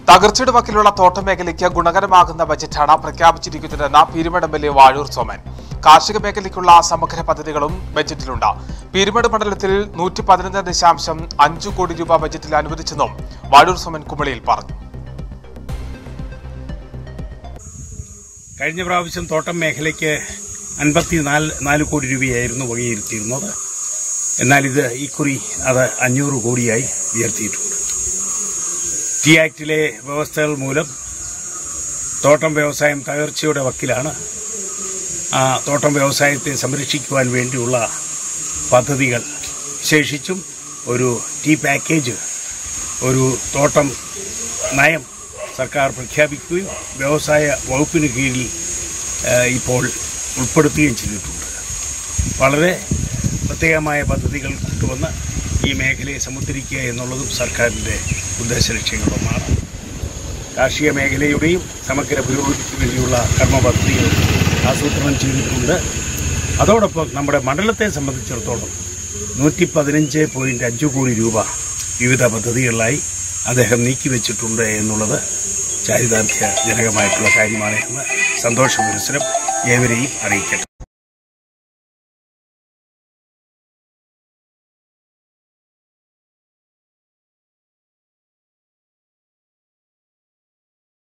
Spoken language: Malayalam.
തകർച്ചയുടെ വക്കിലുള്ള തോട്ടം മേഖലയ്ക്ക് ഗുണകരമാകുന്ന ബജറ്റാണ് പ്രഖ്യാപിച്ചിരിക്കുന്നതെന്ന് Peermade M L A Vazhoor Soman കാർഷിക മേഖലയ്ക്കുള്ള സമഗ്ര പദ്ധതികളും ബജറ്റിലുണ്ട് പീരുമേട് മണ്ഡലത്തിൽ നൂറ്റി പതിനൊന്ന് ദശാംശം അഞ്ചു കോടി രൂപ ബജറ്റിൽ അനുവദിച്ചെന്നും വാഴൂർ സോമൻ കുമളിയിൽ പറഞ്ഞു കഴിഞ്ഞ പ്രാവശ്യം തോട്ടം മേഖലയ്ക്ക് അൻപത്തി നാല് നാല് കോടി രൂപയായിരുന്നു വകയിരുത്തിയിരുന്നത് എന്നാൽ ഇത് ഇക്കുറി അത് അഞ്ഞൂറ് കോടിയായി ഉയർത്തിയിട്ടുണ്ട് ടി ആക്ടിലെ വ്യവസ്ഥകൾ മൂലം തോട്ടം വ്യവസായം തകർച്ചയുടെ വക്കിലാണ് ആ തോട്ടം വ്യവസായത്തെ സംരക്ഷിക്കുവാൻ വേണ്ടിയുള്ള പദ്ധതികൾ വിശേഷിച്ചും ഒരു ടി പാക്കേജ് ഒരു തോട്ടം നയം സർക്കാർ പ്രഖ്യാപിക്കുകയും വ്യവസായ വകുപ്പിന് കീഴിൽ ഏഹ്, ഇപ്പോൾ ഉൾപ്പെടുത്തുകയും ചെയ്തിട്ടുണ്ട് വളരെ പ്രത്യേകമായ പദ്ധതികൾ കൊണ്ടുവന്ന് ഈ മേഖലയെ സമുദ്ധരിക്കുക എന്നുള്ളതും സർക്കാരിൻ്റെ ഉദ്ദേശ ലക്ഷ്യങ്ങളൊന്നാണ് കാർഷിക മേഖലയുടെയും സമഗ്ര പുരോഗതിക്ക് വേണ്ടിയുള്ള കർമ്മ പദ്ധതികൾ ആസൂത്രണം ചെയ്തിട്ടുണ്ട് അതോടൊപ്പം നമ്മുടെ മണ്ഡലത്തെ സംബന്ധിച്ചിടത്തോളം നൂറ്റി പതിനഞ്ച് പോയിന്റ് അഞ്ച് കോടി രൂപ വിവിധ പദ്ധതികളിലായി അദ്ദേഹം നീക്കിവെച്ചിട്ടുണ്ട് എന്നുള്ളത് ചാരിതാർത്ഥ്യജനകമായിട്ടുള്ള കാര്യമാണ് എന്ന് സന്തോഷ പുരസ്സരം ഏവരെയും അറിയിക്കട്ടെ